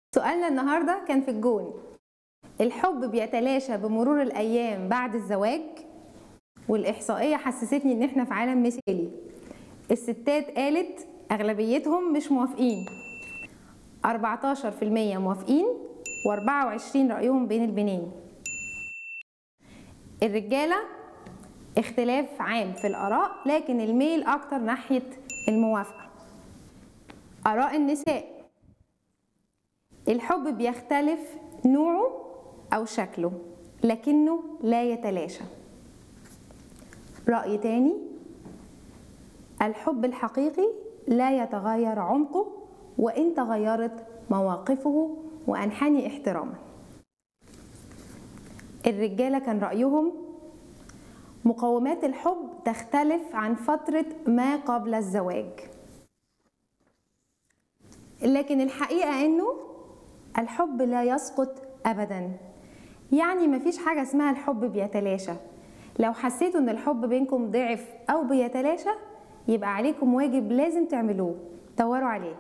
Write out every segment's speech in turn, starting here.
سؤالنا النهارده كان في الجون الحب بيتلاشى بمرور الايام بعد الزواج والاحصائيه حسستني ان احنا في عالم مثالي الستات قالت اغلبيتهم مش موافقين 14% موافقين و24 رايهم بين البنين الرجاله اختلاف عام في الاراء لكن الميل اكتر ناحيه الموافقه اراء النساء الحب بيختلف نوعه أو شكله لكنه لا يتلاشى رأي تاني الحب الحقيقي لا يتغير عمقه وإن تغيرت مواقفه وأنحني احتراما الرجالة كان رأيهم مقومات الحب تختلف عن فترة ما قبل الزواج لكن الحقيقة أنه الحب لا يسقط ابدا يعني مفيش حاجه اسمها الحب بيتلاشى لو حسيتوا ان الحب بينكم ضعف او بيتلاشى يبقى عليكم واجب لازم تعملوه دوروا عليه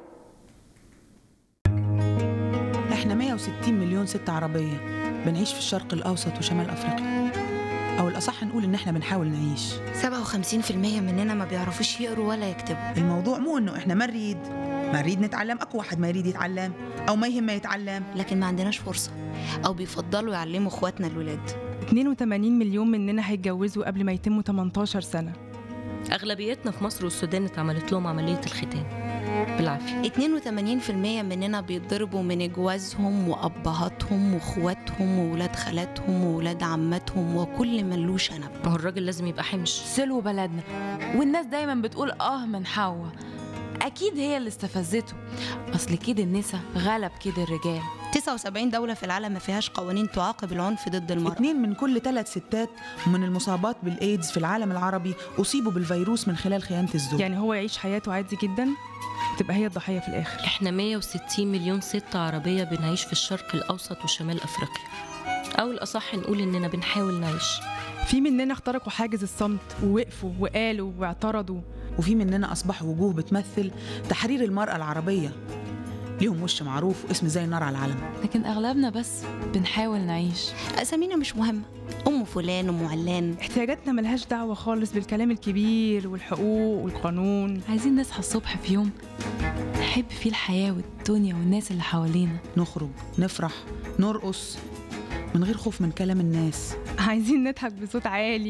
احنا 160 مليون ست عربية بنعيش في الشرق الأوسط وشمال أفريقيا أو الأصح نقول إن احنا بنحاول نعيش 57% مننا ما بيعرفوش يقروا ولا يكتبوا الموضوع مو إنه احنا ما نريد ما نريد نتعلم أكو واحد ما يريد يتعلم أو ما يهمه يتعلم لكن ما عندناش فرصة أو بيفضلوا يعلموا إخواتنا الولاد 82 مليون مننا هيتجوزوا قبل ما يتموا 18 سنة أغلبيتنا في مصر والسودان اتعملت لهم عملية الختان بالعافية 82% مننا بيتضربوا من جوازهم وأبهاتهم وإخواتهم وولاد خالاتهم وولاد عماتهم وكل من له شنب ما هو الراجل لازم يبقى حمش سلو بلدنا والناس دايما بتقول اه من حواء اكيد هي اللي استفزته اصل كده النسا غلب كده الرجال 79 دولة في العالم ما فيهاش قوانين تعاقب العنف ضد المرأة اتنين من كل ثلاث ستات من المصابات بالإيدز في العالم العربي أصيبوا بالفيروس من خلال خيانة الزوج يعني هو يعيش حياته عادي جدا تبقى هي الضحية في الآخر احنا 160 مليون ست عربية بنعيش في الشرق الأوسط وشمال أفريقيا أو الأصح نقول إننا بنحاول نعيش في مننا اخترقوا حاجز الصمت ووقفوا وقالوا واعترضوا وفي مننا أصبحوا وجوه بتمثل تحرير المرأة العربية ليهم وش معروف واسم زي النار على العلم لكن اغلبنا بس بنحاول نعيش أسامينا مش مهمة أم فلان أم علان احتياجاتنا ملهاش دعوة خالص بالكلام الكبير والحقوق والقانون عايزين نصحى الصبح في يوم نحب فيه الحياة والدنيا والناس اللي حوالينا نخرج نفرح نرقص من غير خوف من كلام الناس عايزين نضحك بصوت عالي